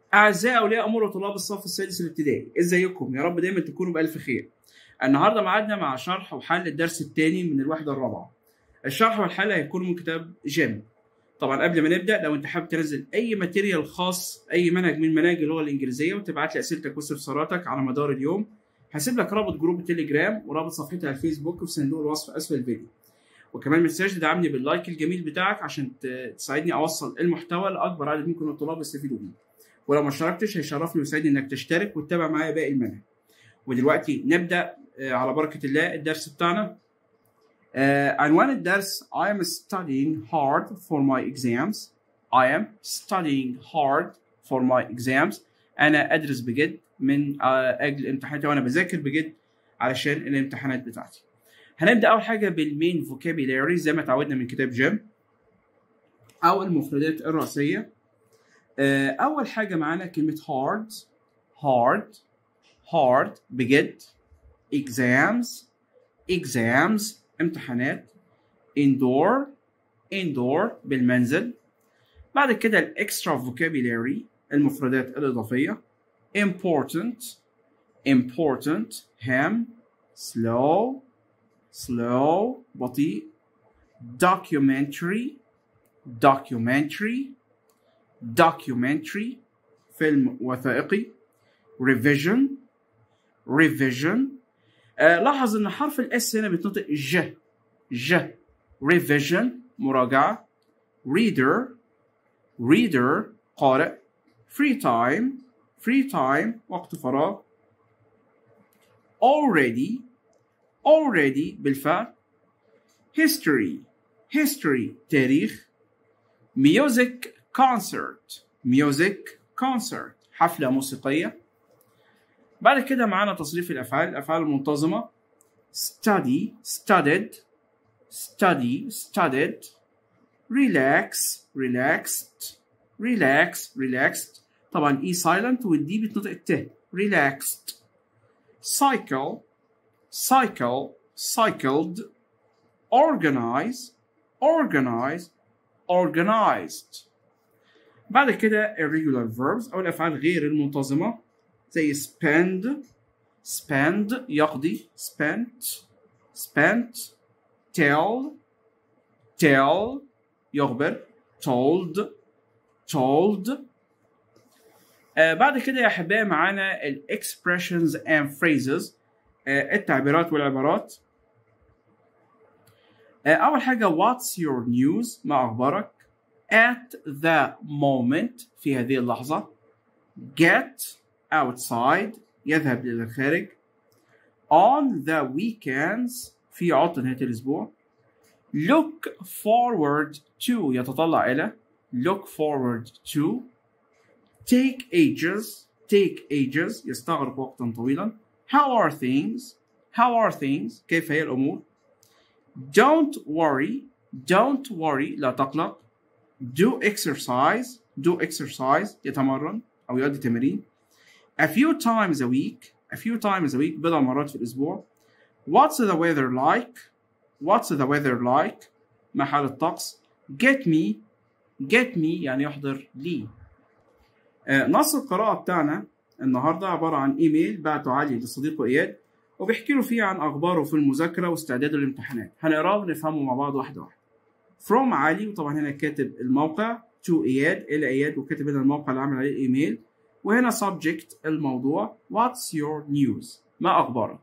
أعزائي أولياء أمور وطلاب الصف السادس الابتدائي، إزيكم؟ يا رب دايما تكونوا بألف خير. النهارده ميعادنا مع شرح وحل الدرس الثاني من الوحدة الرابعة. الشرح والحل هيكونوا من كتاب جيم. طبعا قبل ما نبدأ لو أنت حابب تنزل أي ماتيريال خاص أي منهج من مناهج اللغة الإنجليزية وتبعت لي أسئلتك واستفساراتك على مدار اليوم هسيب لك رابط جروب التليجرام ورابط صفحتي على الفيسبوك وفي صندوق الوصف أسفل الفيديو. وكمان ما تنساش تدعمني باللايك الجميل بتاعك عشان تساعدني اوصل المحتوى لاكبر عدد ممكن من الطلاب يستفيدوا بيه ولو ما اشتركتش هيشرفني ويسعدني انك تشترك وتتابع معايا باقي المنهج ودلوقتي نبدا على بركه الله الدرس بتاعنا عنوان الدرس I am studying hard for my exams I am studying hard for my exams انا ادرس بجد من اجل امتحاناتي وانا بذاكر بجد علشان الامتحانات بتاعتي هنبدا اول حاجه بالمين فوكابيلاري زي ما اتعودنا من كتاب جيم او المفردات الرئيسيه اول حاجه معانا كلمه hard hard hard بجد exams exams امتحانات indoor indoor بالمنزل بعد كده الاكسترا فوكابيلاري المفردات الاضافيه important important ham slow slow بطيء documentary documentary documentary فيلم وثائقي revision revision آه لاحظ ان حرف الاس هنا بيتنطق ج ج revision مراجعة reader reader قارئ free time free time وقت فراغ already already بالفعل history history تاريخ music concert music concert حفلة موسيقية بعد كده معانا تصريف الأفعال الأفعال المنتظمة study studied study studied relax relaxed relax relaxed طبعا E silent والدي بتنطق الت relaxed cycle cycle cycled organize organize organized بعد كده irregular verbs أو الأفعال غير المنتظمة زي spend spend يقضي spent spent tell tell يخبر told told آه بعد كده يا أحبائي معانا ال expressions and phrases آه التعبيرات والعبارات آه أول حاجة what's your news ما أخبارك at the moment في هذه اللحظة get outside يذهب إلى الخارج on the weekends في عطلة نهاية الأسبوع look forward to يتطلع إلى look forward to take ages take ages يستغرق وقتا طويلا how are things how are things كيف هي الأمور don't worry don't worry لا تقلق do exercise do exercise يتمرن أو يؤدي تمارين a few times a week a few times a week بضع مرات في الأسبوع what's the weather like what's the weather like ما حال الطقس get me get me يعني يحضر لي آه نص القراءة بتاعنا النهاردة عبارة عن إيميل بعته علي لصديقه إياد وبيحكي له فيه عن أخباره في المذاكرة واستعداده للامتحانات هنقراه ونفهمه مع بعض واحدة واحدة from علي وطبعا هنا كاتب الموقع to إياد إلى إياد وكاتب هنا الموقع اللي عامل عليه الإيميل وهنا subject الموضوع what's your news ما أخبارك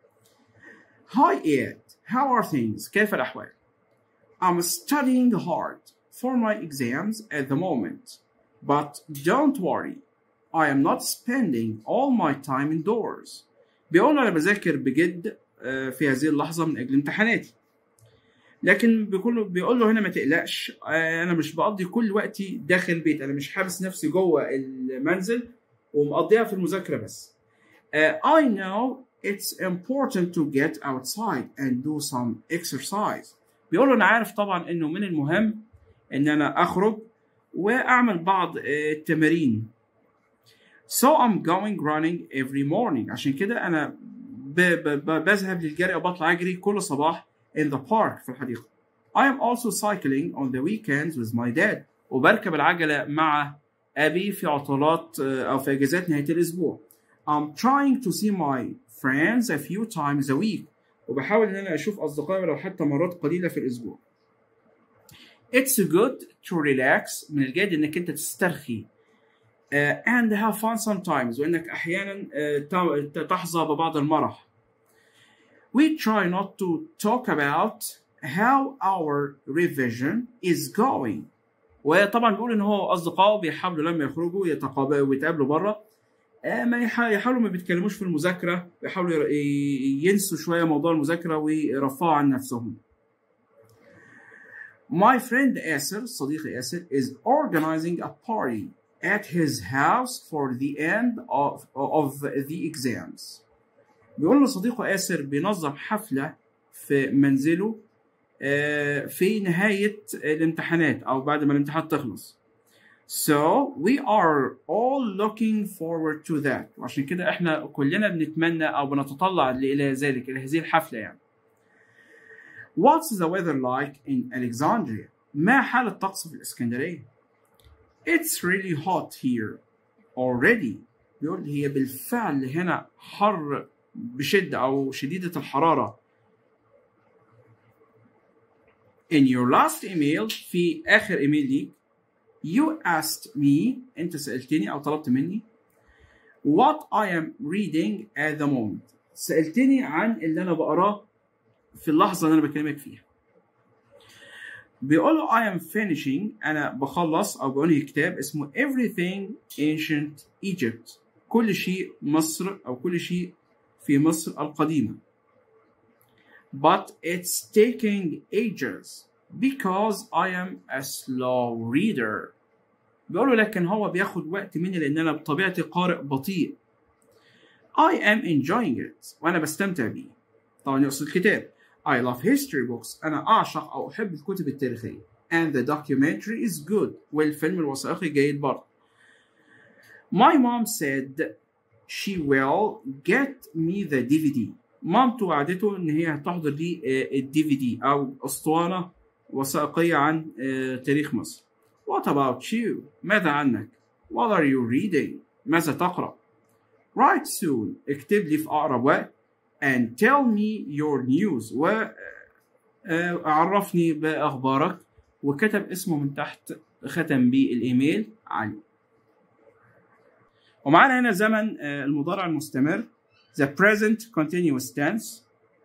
Hi إياد how are things كيف الأحوال I'm studying hard for my exams at the moment but don't worry I am not spending all my time indoors بيقول أنا بذاكر بجد في هذه اللحظة من أجل امتحاناتي لكن بيقول بيقول له هنا ما تقلقش انا مش بقضي كل وقتي داخل البيت انا مش حابس نفسي جوه المنزل ومقضيها في المذاكره بس uh, I know it's important to get outside and do some exercise بيقول له انا عارف طبعا انه من المهم ان انا اخرج واعمل بعض التمارين so I'm going running every morning عشان كده انا ب ب ب بذهب للجري او بطلع اجري كل صباح in the park في الحديقة. I am also cycling on the weekends with my dad وبركب العجلة مع أبي في عطلات آه، أو في أجازات نهاية الأسبوع I'm trying to see my friends a few times a week وبحاول إن أنا أشوف أصدقائي ولو حتى مرات قليلة في الأسبوع It's good to relax من الجيد إنك أنت تسترخي uh, and have fun sometimes وإنك أحيانا uh, تحظى ببعض المرح We try not to talk about how our revision is going وطبعا بيقول ان هو اصدقائه بيحاولوا لما يخرجوا يتقابلوا ويتقابلوا بره ما يحاولوا ما بيتكلموش في المذاكره بيحاولوا ينسوا شويه موضوع المذاكره ويرفعوا عن نفسهم My friend Asser صديقي Asser is organizing a party at his house for the end of, of the exams. بيقول له صديقه آسر بينظم حفلة في منزله في نهاية الامتحانات أو بعد ما الامتحانات تخلص. So we are all looking forward to that. وعشان كده احنا كلنا بنتمنى أو بنتطلع إلى ذلك إلى هذه الحفلة يعني. What's the weather like in Alexandria? ما حال الطقس في الإسكندرية؟ It's really hot here already. بيقول هي بالفعل هنا حر بشدة أو شديدة الحرارة. In your last email في آخر إيميل ليك you asked me أنت سألتني أو طلبت مني what I am reading at the moment سألتني عن اللي أنا بقراه في اللحظة اللي أنا بكلمك فيها بيقول له I am finishing أنا بخلص أو بنهي كتاب اسمه Everything Ancient Egypt كل شيء مصر أو كل شيء في مصر القديمة but it's taking ages because I am a slow reader بيقول له لكن هو بياخد وقت مني لأن أنا بطبيعتي قارئ بطيء I am enjoying it وأنا بستمتع بيه طبعا يقصد الكتاب I love history books أنا أعشق أو أحب الكتب التاريخية and the documentary is good والفيلم الوثائقي جيد برضه My mom said she will get me the DVD مامته وعدته ان هي هتحضر لي الدي في دي او اسطوانه وثائقيه عن تاريخ مصر What about you? ماذا عنك? What are you reading? ماذا تقرأ؟ Write soon اكتب لي في أقرب وقت and tell me your news وعرفني بأخبارك وكتب اسمه من تحت ختم بيه الإيميل علي ومعانا هنا زمن المضارع المستمر the present continuous tense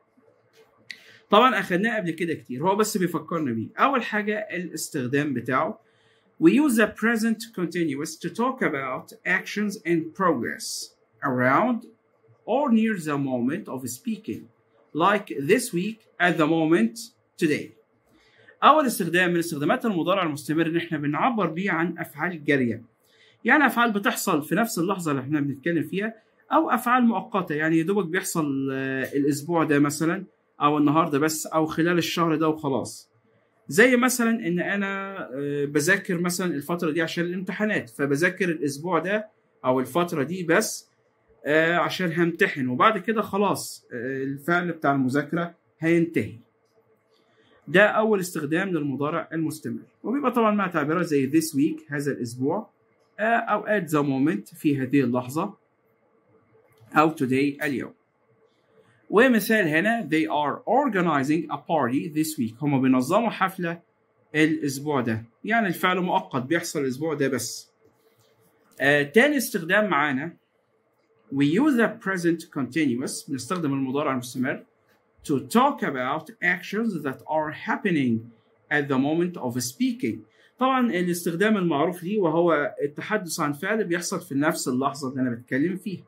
طبعا اخدناه قبل كده كتير هو بس بيفكرنا بيه اول حاجه الاستخدام بتاعه we use the present continuous to talk about actions in progress around or near the moment of speaking like this week at the moment today اول استخدام من استخدامات المضارع المستمر ان احنا بنعبر بيه عن افعال جاريه يعني افعال بتحصل في نفس اللحظه اللي احنا بنتكلم فيها او افعال مؤقته يعني يا دوبك بيحصل الاسبوع ده مثلا او النهارده بس او خلال الشهر ده وخلاص زي مثلا ان انا بذاكر مثلا الفتره دي عشان الامتحانات فبذاكر الاسبوع ده او الفتره دي بس عشان همتحن وبعد كده خلاص الفعل بتاع المذاكره هينتهي ده اول استخدام للمضارع المستمر وبيبقى طبعا مع تعبيرات زي this week هذا الاسبوع او at the moment في هذه اللحظه أو today اليوم ومثال هنا they are organizing a party this week هم بينظموا حفلة الأسبوع ده يعني الفعل مؤقت بيحصل الأسبوع ده بس آه، تاني استخدام معانا we use the present continuous بنستخدم المضارع المستمر to talk about actions that are happening at the moment of speaking طبعا الاستخدام المعروف ليه وهو التحدث عن فعل بيحصل في نفس اللحظة اللي أنا بتكلم فيها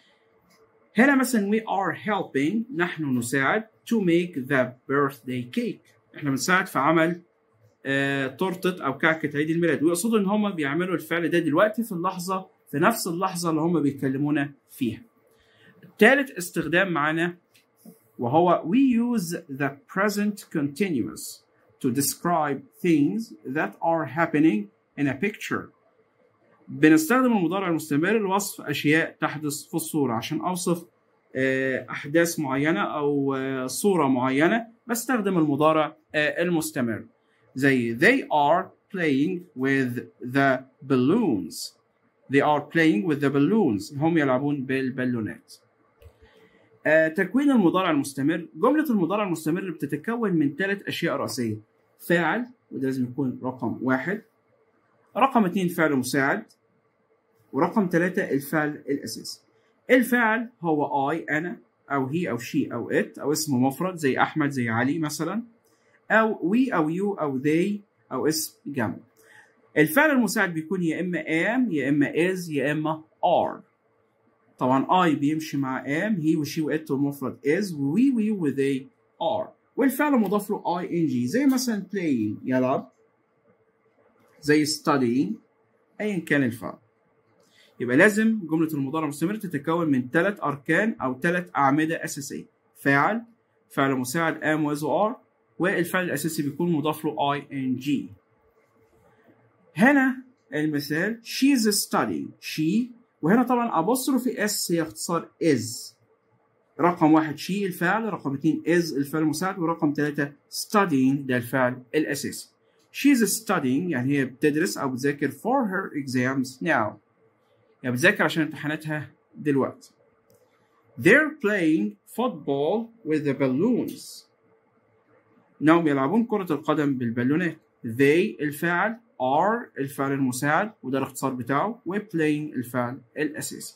هنا مثلا we are helping نحن نساعد to make the birthday cake احنا بنساعد في عمل آه تورتة أو كعكة عيد الميلاد ويقصدوا إن هم بيعملوا الفعل ده دلوقتي في اللحظة في نفس اللحظة اللي هم بيكلمونا فيها. ثالث استخدام معانا وهو we use the present continuous to describe things that are happening in a picture. بنستخدم المضارع المستمر لوصف أشياء تحدث في الصورة عشان أوصف أحداث معينة أو صورة معينة بستخدم المضارع المستمر زي they are playing with the balloons they are playing with the balloons هم يلعبون بالبالونات آه، تكوين المضارع المستمر جملة المضارع المستمر بتتكون من ثلاث أشياء رئيسية فاعل وده لازم يكون رقم واحد رقم اثنين فعل مساعد ورقم ثلاثة الفعل الأساسي الفاعل هو I أنا أو هي أو she أو it أو اسم مفرد زي أحمد زي علي مثلا أو we أو you أو they أو اسم جمع الفعل المساعد بيكون يا إما am يا إما is يا إما are طبعا I بيمشي مع am he وشي وit والمفرد is we we و they are والفعل مضاف له ing زي مثلا playing يلعب زي studying أيا كان الفعل يبقى لازم جملة المضارع المستمر تتكون من ثلاث أركان أو ثلاث أعمدة أساسية فاعل فعل مساعد am was or والفعل الأساسي بيكون مضاف له ing هنا المثال she's studying she وهنا طبعا apostrophe s هي اختصار is رقم واحد she الفعل رقم اثنين is الفعل المساعد ورقم ثلاثة studying ده الفعل الأساسي she's studying يعني هي بتدرس أو بتذاكر for her exams now يعني بتذاكر عشان امتحاناتها دلوقتي they're playing football with the balloons انهم يلعبون كرة القدم بالبالونات they الفاعل are الفعل المساعد وده الاختصار بتاعه و playing الفعل الأساسي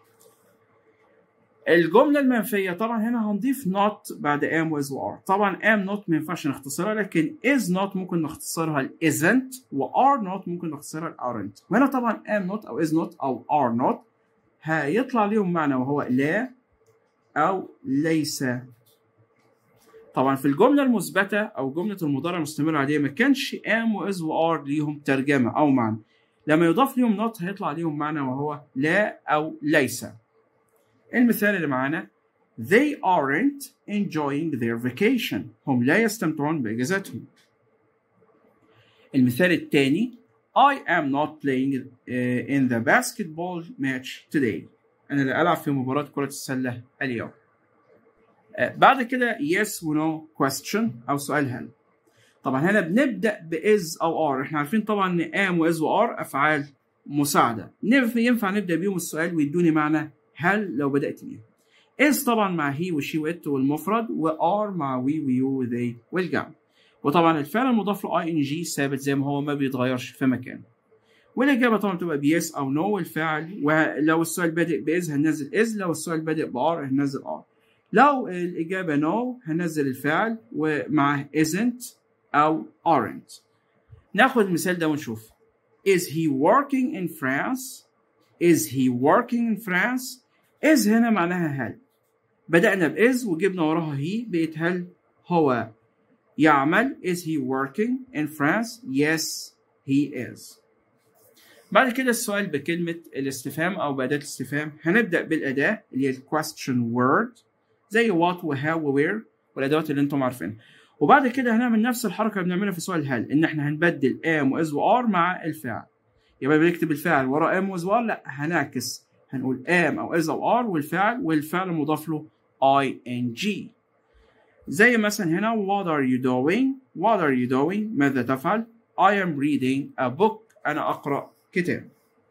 الجملة المنفية طبعا هنا هنضيف not بعد am was و are طبعا am not ما ينفعش نختصرها لكن is not ممكن نختصرها ل isn't و are not ممكن نختصرها ل aren't وهنا طبعا am not أو is not أو are not هيطلع ليهم معنى وهو لا أو ليس طبعا في الجملة المثبتة أو جملة المضارع المستمر العادية ما كانش am و is و are ليهم ترجمة أو معنى لما يضاف ليهم not هيطلع ليهم معنى وهو لا أو ليس المثال اللي معانا they aren't enjoying their vacation هم لا يستمتعون بإجازتهم المثال الثاني I am not playing uh, in the basketball match today أنا لا ألعب في مباراة كرة السلة اليوم uh, بعد كده yes و no question أو سؤال هل طبعا هنا بنبدأ ب is أو are احنا عارفين طبعا إن am و is و are أفعال مساعدة ينفع نبدأ بيهم السؤال ويدوني معنى هل لو بدأت بيهم is طبعا مع هي وشي وات والمفرد و are مع we ويو وذي والجمع وطبعا الفعل المضاف له اي ان جي ثابت زي ما هو ما بيتغيرش في مكانه والاجابه طبعا بتبقى بيس او نو no الفعل ولو السؤال بادئ باز هننزل از لو السؤال بادئ بار هننزل ار لو الاجابه نو no هننزل الفعل ومعه isn't او aren't ناخد المثال ده ونشوف is he working in France is he working in France is هنا معناها هل بدأنا بإز وجبنا وراها هي بقت هل هو يعمل is he working in France yes he is بعد كده السؤال بكلمة الاستفهام أو بأداة الاستفهام هنبدأ بالأداة اللي هي question word زي what و how و where والأدوات اللي أنتم عارفينها وبعد كده هنعمل نفس الحركة اللي بنعملها في سؤال هل إن إحنا هنبدل am و is و are مع الفعل يبقى بنكتب الفعل ورا am و is و are لا هنعكس هنقول am أو is أو are والفعل والفعل مضاف له ing زي مثلا هنا what are you doing what are you doing ماذا تفعل I am reading a book أنا أقرأ كتاب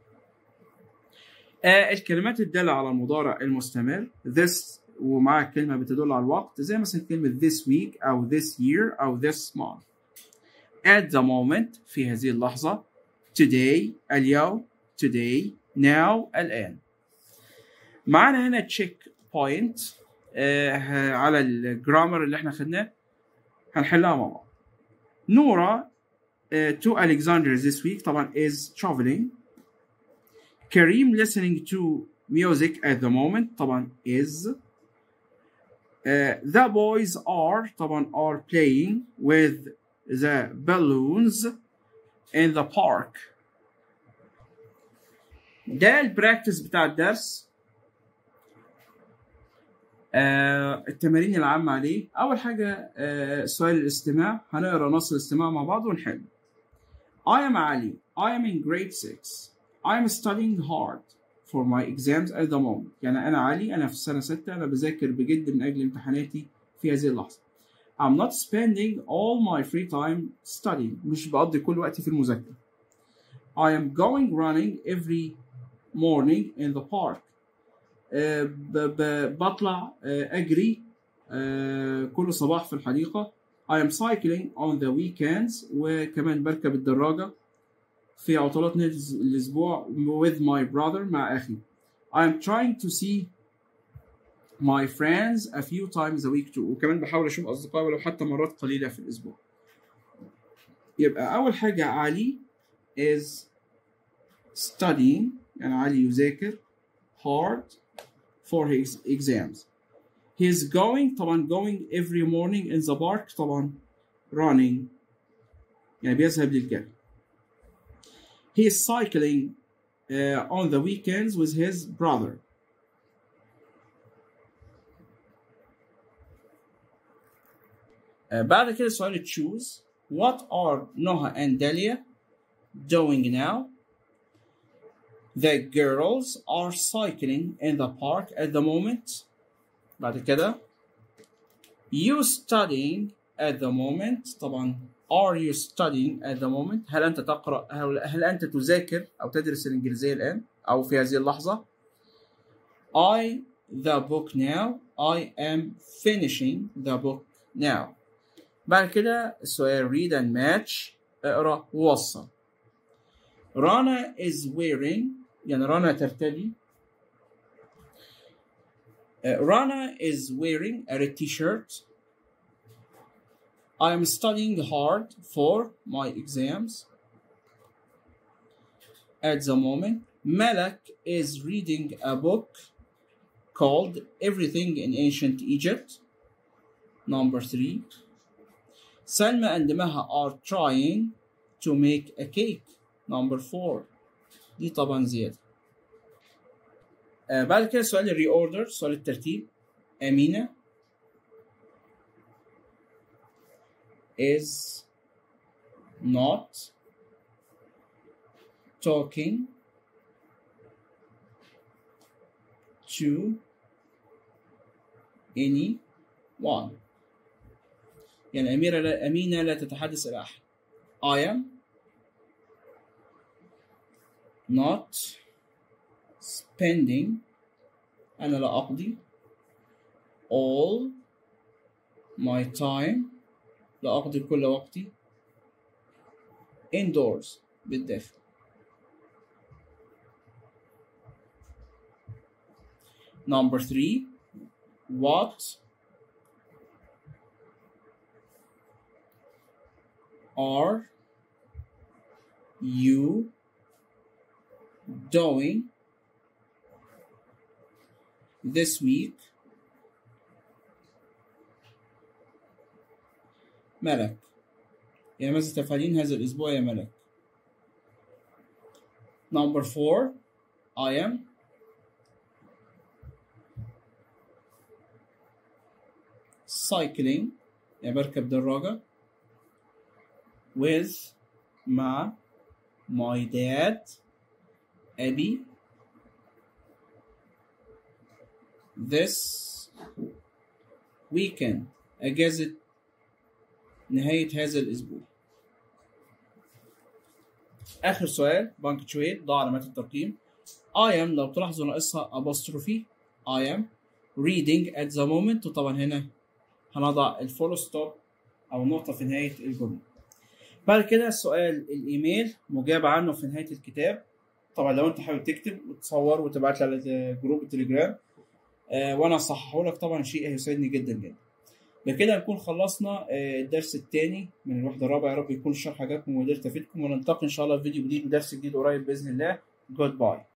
آه الكلمات الدالة على المضارع المستمر this ومع كلمة بتدل على الوقت زي مثلا كلمة this week أو this year أو this month at the moment في هذه اللحظة today اليوم today now الآن معانا هنا check point آه على الجرامر اللي احنا خدناه هنحلها مع بعض نورا uh, to Alexandria this week طبعا is traveling Kareem listening to music at the moment طبعا is uh, the boys are طبعا are playing with the balloons in the park ده البراكتس بتاع الدرس آه التمارين العامة عليه أول حاجة آه سؤال الاستماع هنقرا نص الاستماع مع بعض ونحل I am Ali I am in grade 6 I am studying hard for my exams at the moment يعني أنا علي أنا في السنة 6 أنا بذاكر بجد من أجل امتحاناتي في هذه اللحظة I'm not spending all my free time studying مش بقضي كل وقتي في المذاكرة I am going running every morning in the park آه، ب- ب- بطلع آه، أجري آه، كل صباح في الحديقة I am cycling on the weekends وكمان بركب الدراجة في عطلات نهاية الأسبوع with my brother مع أخي I am trying to see my friends a few times a week too وكمان بحاول أشوف أصدقائي ولو حتى مرات قليلة في الأسبوع يبقى أول حاجة علي is studying يعني علي يذاكر hard for his exams he's going طبعا going every morning in the park طبعا running يعني بيذهب للجري he is cycling uh, on the weekends with his brother uh, بعد كده سؤال choose what are Noah and Delia doing now the girls are cycling in the park at the moment بعد كده you studying at the moment طبعا are you studying at the moment هل أنت تقرأ هل, هل أنت تذاكر أو تدرس الإنجليزية الآن أو في هذه اللحظة I the book now I am finishing the book now بعد كده السؤال read and match اقرأ ووصل رانا is wearing يعني رانا ترتدي Uh, Rana is wearing a red t-shirt. I am studying hard for my exams. At the moment, Malak is reading a book called Everything in Ancient Egypt. Number three. Salma and Maha are trying to make a cake. Number four. دي طبعا زيادة. آه بعد كده سؤال الري اوردر سؤال الترتيب أمينة is not talking to anyone يعني أميرة لا أمينة لا تتحدث إلى أحد I am not spending أنا لا أقضي all my time لا أقضي كل وقتي indoors بالداخل number three what are you doing this week ملك يعني ماذا تفعلين هذا الأسبوع يا ملك number four I am cycling يعني بركب دراجة with مع my dad أبي this weekend أجازة نهاية هذا الأسبوع آخر سؤال بانكتشويت ضع علامات الترقيم I am لو تلاحظوا ناقصها apostrophe I am reading at the moment وطبعا هنا هنضع الفول ستوب أو النقطة في نهاية الجملة بعد كده سؤال الإيميل مجاب عنه في نهاية الكتاب طبعا لو أنت حابب تكتب وتصور وتبعت لي على جروب التليجرام آه وانا اصححه لك طبعا شيء هيسعدني جدا جدا بكده نكون خلصنا آه الدرس الثاني من الوحده الرابعه يا رب يكون الشرح عجبكم وقدرت افيدكم ونلتقي ان شاء الله في فيديو جديد ودرس جديد قريب باذن الله جود باي